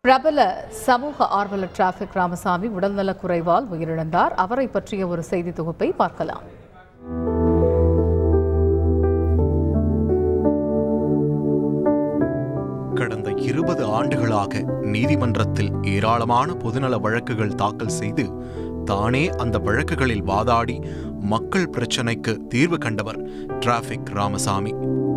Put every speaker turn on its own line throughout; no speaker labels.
பிரபல சமூக ஆர்வலர் டிராபிக் ராமசாமி உடல்நலக் குறைவால் உயிரிழந்தார் அவரை பற்றிய ஒரு செய்தி தொகுப்பை பார்க்கலாம்
கடந்த இருபது ஆண்டுகளாக நீதிமன்றத்தில் ஏராளமான பொதுநல வழக்குகள் தாக்கல் செய்து தானே அந்த வழக்குகளில் வாதாடி மக்கள் பிரச்சினைக்கு தீர்வு கண்டவர் டிராபிக் ராமசாமி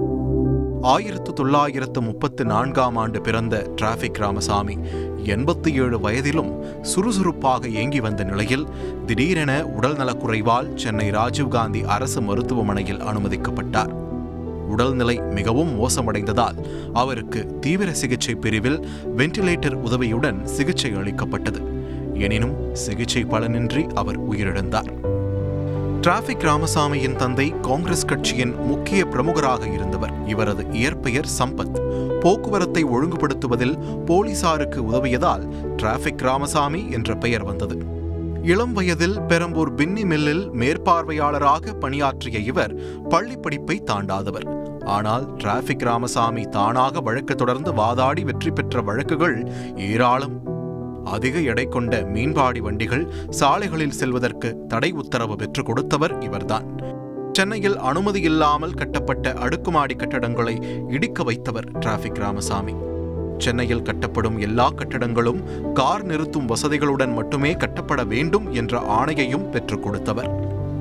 ஆயிரத்து தொள்ளாயிரத்து முப்பத்து நான்காம் ஆண்டு பிறந்த டிராபிக் ராமசாமி எண்பத்தி ஏழு வயதிலும் சுறுசுறுப்பாக இயங்கி வந்த நிலையில் திடீரென உடல்நலக்குறைவால் சென்னை ராஜீவ்காந்தி அரசு மருத்துவமனையில் அனுமதிக்கப்பட்டார் உடல்நிலை மிகவும் மோசமடைந்ததால் அவருக்கு தீவிர சிகிச்சை பிரிவில் வென்டிலேட்டர் உதவியுடன் சிகிச்சை அளிக்கப்பட்டது எனினும் சிகிச்சை பலனின்றி அவர் உயிரிழந்தார் டிராபிக் ராமசாமியின் தந்தை காங்கிரஸ் கட்சியின் முக்கிய பிரமுகராக இருந்தவர் இவரது இயற்பெயர் சம்பத் போக்குவரத்தை ஒழுங்குபடுத்துவதில் போலீசாருக்கு உதவியதால் டிராபிக் ராமசாமி என்ற பெயர் வந்தது இளம் வயதில் பெரம்பூர் பின்னி மில்லில் மேற்பார்வையாளராக பணியாற்றிய இவர் பள்ளி படிப்பை தாண்டாதவர் ஆனால் டிராபிக் ராமசாமி தானாக வழக்கு தொடர்ந்து வாதாடி வெற்றி பெற்ற வழக்குகள் ஏராளம் அதிக எடை கொண்ட மீன்பாடி வண்டிகள் சாலைகளில் செல்வதற்கு தடை உத்தரவு பெற்றுக் கொடுத்தவர் இவர்தான் சென்னையில் அனுமதி இல்லாமல் கட்டப்பட்ட அடுக்குமாடி கட்டடங்களை இடிக்க வைத்தவர் டிராபிக் ராமசாமி சென்னையில் கட்டப்படும் எல்லா கட்டடங்களும் கார் நிறுத்தும் வசதிகளுடன் மட்டுமே கட்டப்பட வேண்டும் என்ற ஆணையையும் பெற்றுக் கொடுத்தவர்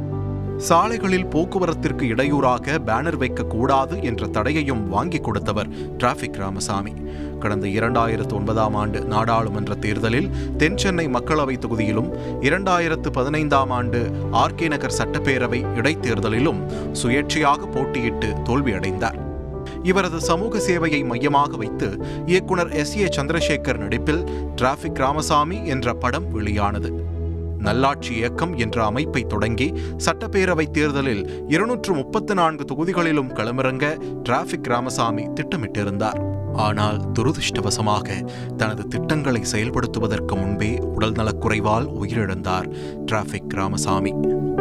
சாலைகளில் போக்குவரத்திற்கு இடையூறாக பேனர் வைக்கக்கூடாது என்ற தடையையும் வாங்கி கொடுத்தவர் டிராபிக் ராமசாமி கடந்த இரண்டாயிரத்து ஒன்பதாம் ஆண்டு நாடாளுமன்ற தேர்தலில் தென் சென்னை மக்களவை தொகுதியிலும் இரண்டாயிரத்து பதினைந்தாம் ஆண்டு ஆர்கே நகர் சட்டப்பேரவை இடைத்தேர்தலிலும் சுயேட்சையாக போட்டியிட்டு தோல்வியடைந்தார் இவரது சமூக சேவையை மையமாக வைத்து இயக்குனர் எஸ் ஏ சந்திரசேகர் நடிப்பில் டிராபிக் ராமசாமி என்ற படம் வெளியானது நல்லாட்சி இயக்கம் என்ற அமைப்பை தொடங்கி சட்டப்பேரவை தேர்தலில் இருநூற்று முப்பத்து நான்கு தொகுதிகளிலும் களமிறங்க டிராபிக் ராமசாமி திட்டமிட்டிருந்தார் ஆனால் துரதிருஷ்டவசமாக தனது திட்டங்களை செயல்படுத்துவதற்கு முன்பே உடல்நலக்குறைவால் உயிரிழந்தார் டிராபிக் ராமசாமி